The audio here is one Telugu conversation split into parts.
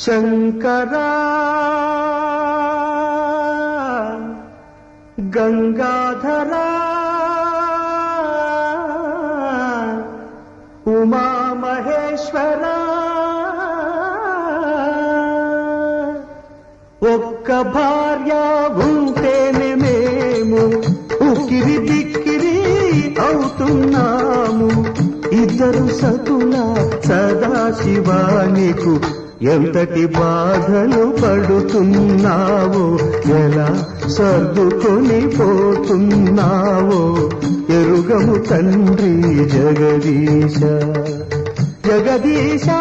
శంకరా గంగాధరా ఉమామహేశ్వరా ఒక్క భార్య ఉంటేనే మేము ఉక్కిరి బిక్కిరి అవుతున్నాము ఇద్దరు సతుల సదాశివానికు ఎంతటి బాధలు పడుతున్నావో ఎలా సర్దుకొని పోతున్నావో ఎరుగము తండ్రి జగదీశ జగదీశ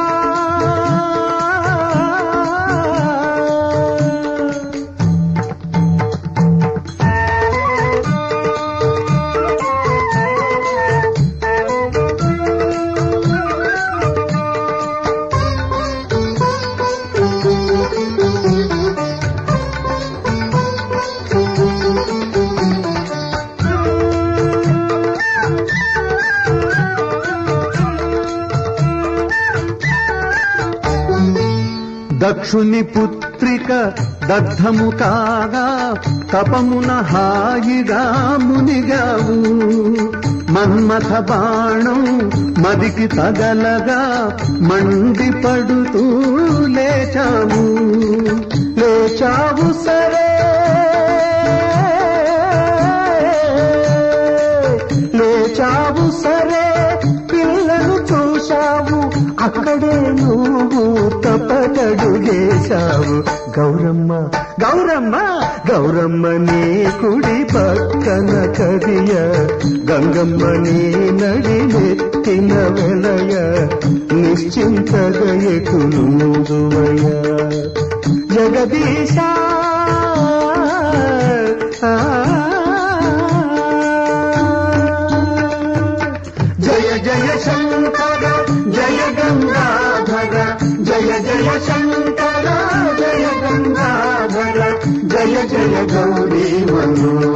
దక్షుని పుత్రిక దగ్ధము కాగా తపమున హాయిగా మునిగావు మన్మథ బాణం మదికి తగలగా మండి పడుతూ లేచావు లేచావు సరే లేచావు సరే పిల్లను చూశావు అక్కడే నువ్వు తపటడుగేశావు గౌరమ్మ గౌరమ్మ గౌరమ్మ నీ కుడి పక్కన కదియ గంగమ్మ నీ నడి నెత్తిన వెలయ నిశ్చింతగా ఎక్కులుదువయ జగదీశ జయ జయ శంకర జయ గంగాధర జయ జయ శంకర జయ గంగాధర జయ జయ గౌరీ మనోహర